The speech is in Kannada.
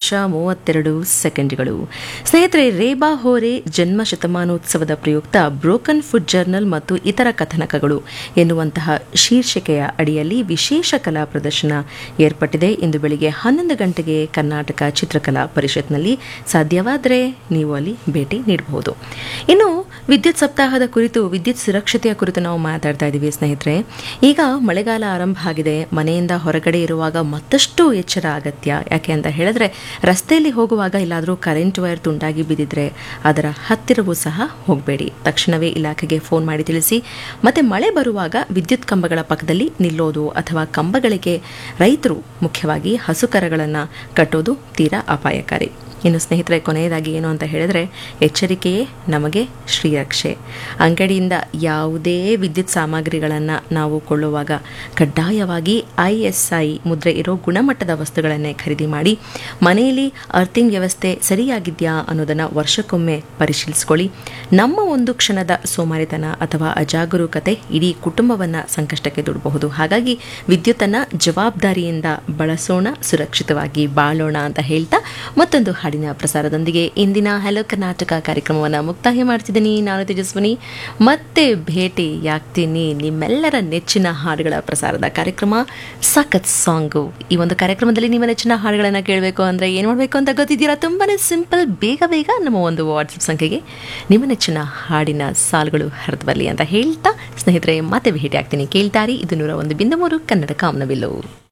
ಮೂವತ್ತೆರಡು ಸೆಕೆಂಡ್ಗಳು ಸ್ನೇಹಿತರೆ ರೇಬಾ ಹೋರೆ ಜನ್ಮ ಶತಮಾನೋತ್ಸವದ ಪ್ರಯುಕ್ತ ಬ್ರೋಕನ್ ಫುಡ್ ಜರ್ನಲ್ ಮತ್ತು ಇತರ ಕಥನಕಗಳು ಎನ್ನುವಂತಹ ಶೀರ್ಷಿಕೆಯ ಅಡಿಯಲ್ಲಿ ವಿಶೇಷ ಕಲಾ ಪ್ರದರ್ಶನ ಏರ್ಪಟ್ಟಿದೆ ಇಂದು ಬೆಳಿಗ್ಗೆ ಹನ್ನೊಂದು ಗಂಟೆಗೆ ಕರ್ನಾಟಕ ಚಿತ್ರಕಲಾ ಪರಿಷತ್ನಲ್ಲಿ ಸಾಧ್ಯವಾದರೆ ನೀವು ಅಲ್ಲಿ ಭೇಟಿ ನೀಡಬಹುದು ಇನ್ನು ವಿದ್ಯುತ್ ಸಪ್ತಾಹದ ಕುರಿತು ವಿದ್ಯುತ್ ಸುರಕ್ಷತೆಯ ಕುರಿತು ನಾವು ಮಾತಾಡ್ತಾ ಇದ್ದೀವಿ ಸ್ನೇಹಿತರೆ ಈಗ ಮಳೆಗಾಲ ಆರಂಭ ಆಗಿದೆ ಮನೆಯಿಂದ ಹೊರಗಡೆ ಇರುವಾಗ ಮತ್ತಷ್ಟು ಎಚ್ಚರ ಅಗತ್ಯ ಯಾಕೆ ಅಂತ ಹೇಳಿದ್ರೆ ರಸ್ತೆಯಲ್ಲಿ ಹೋಗುವಾಗ ಎಲ್ಲಾದರೂ ಕರೆಂಟ್ ವೈರ್ ತುಂಡಾಗಿ ಬಿದ್ದಿದ್ರೆ ಅದರ ಹತ್ತಿರವೂ ಸಹ ಹೋಗಬೇಡಿ ತಕ್ಷಣವೇ ಇಲಾಖೆಗೆ ಫೋನ್ ಮಾಡಿ ತಿಳಿಸಿ ಮತ್ತೆ ಮಳೆ ಬರುವಾಗ ವಿದ್ಯುತ್ ಕಂಬಗಳ ಪಕ್ಕದಲ್ಲಿ ನಿಲ್ಲೋದು ಅಥವಾ ಕಂಬಗಳಿಗೆ ರೈತರು ಮುಖ್ಯವಾಗಿ ಹಸುಕರಗಳನ್ನು ಕಟ್ಟೋದು ತೀರಾ ಅಪಾಯಕಾರಿ ಇನ್ನು ಸ್ನೇಹಿತರೆ ಕೊನೆಯದಾಗಿ ಏನು ಅಂತ ಹೇಳಿದ್ರೆ ಎಚ್ಚರಿಕೆಯೇ ನಮಗೆ ಶ್ರೀರಕ್ಷೆ ಅಂಗಡಿಯಿಂದ ಯಾವುದೇ ವಿದ್ಯುತ್ ಸಾಮಗ್ರಿಗಳನ್ನು ನಾವು ಕೊಳ್ಳುವಾಗ ಕಡ್ಡಾಯವಾಗಿ ಐ ಎಸ್ ಐ ಮುದ್ರೆ ಇರೋ ಗುಣಮಟ್ಟದ ವಸ್ತುಗಳನ್ನೇ ಖರೀದಿ ಮಾಡಿ ಮನೆಯಲ್ಲಿ ಅರ್ಥಿಂಗ್ ವ್ಯವಸ್ಥೆ ಸರಿಯಾಗಿದೆಯಾ ಅನ್ನೋದನ್ನು ವರ್ಷಕ್ಕೊಮ್ಮೆ ಪರಿಶೀಲಿಸ್ಕೊಳ್ಳಿ ನಮ್ಮ ಒಂದು ಕ್ಷಣದ ಸೋಮಾರಿತನ ಅಥವಾ ಅಜಾಗರೂಕತೆ ಇಡೀ ಕುಟುಂಬವನ್ನು ಸಂಕಷ್ಟಕ್ಕೆ ದುಡಬಹುದು ಹಾಗಾಗಿ ವಿದ್ಯುತ್ತನ್ನು ಜವಾಬ್ದಾರಿಯಿಂದ ಬಳಸೋಣ ಸುರಕ್ಷಿತವಾಗಿ ಬಾಳೋಣ ಅಂತ ಹೇಳ್ತಾ ಮತ್ತೊಂದು ಹಾಡಿನ ಪ್ರಸಾರದೊಂದಿಗೆ ಇಂದಿನ ಹಲೋ ಕರ್ನಾಟಕ ಕಾರ್ಯಕ್ರಮವನ್ನು ಮುಕ್ತಾಯ ಮಾಡ್ತಿದ್ದೀನಿ ನಾನು ತೇಜಸ್ವಿನಿ ಮತ್ತೆ ಭೇಟಿಯಾಗ್ತೀನಿ ನಿಮ್ಮೆಲ್ಲರ ನೆಚ್ಚಿನ ಹಾಡುಗಳ ಪ್ರಸಾರದ ಕಾರ್ಯಕ್ರಮ ಸಖತ್ ಸಾಂಗು ಈ ಒಂದು ಕಾರ್ಯಕ್ರಮದಲ್ಲಿ ನಿಮ್ಮ ನೆಚ್ಚಿನ ಹಾಡುಗಳನ್ನು ಕೇಳಬೇಕು ಅಂದರೆ ಏನು ಮಾಡಬೇಕು ಅಂತ ಗೊತ್ತಿದ್ದೀರಾ ತುಂಬಾ ಸಿಂಪಲ್ ಬೇಗ ಬೇಗ ನಮ್ಮ ಒಂದು ವಾಟ್ಸಪ್ ಸಂಖ್ಯೆಗೆ ನಿಮ್ಮ ನೆಚ್ಚಿನ ಹಾಡಿನ ಸಾಲುಗಳು ಹರಿದು ಬರಲಿ ಅಂತ ಹೇಳ್ತಾ ಸ್ನೇಹಿತರೆ ಮತ್ತೆ ಭೇಟಿ ಆಗ್ತೀನಿ ಕೇಳ್ತಾರಿ ಇದು ನೂರ ಒಂದು ಬಿಂದು ಮೂರು ಕನ್ನಡ ಕಾಮನವಿಲ್ಲು